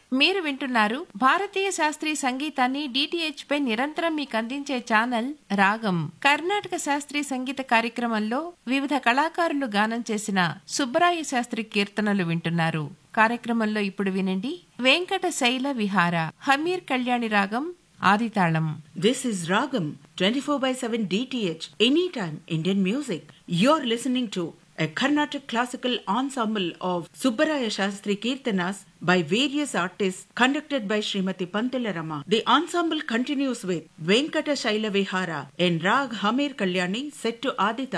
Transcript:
మీరు వింటున్నారు భారతీయ శాస్త్రీయ సంగీతాన్ని డిటిహెచ్ పై నిరంతరం మీకు అందించే ఛానల్ రాగం కర్ణాటక శాస్త్రీయ సంగీత కార్యక్రమంలో వివిధ కళాకారులు గానం చేసిన సుబ్బరాయ శాస్త్రి కీర్తనలు వింటున్నారు కార్యక్రమంలో ఇప్పుడు వినండి వెంకట శైల విహార హమీర్ కళ్యాణి రాగం ఆదితాళం This is Ragam 24 by 7 DTH, anytime Indian music. You're listening to a Carnatic classical ensemble of Subbaraya Shastri Kirtanas by various artists conducted by Srimati Pantula Rama. The ensemble continues with Venkata Shaila Vihara and Rag Hamir Kalyani set to Adita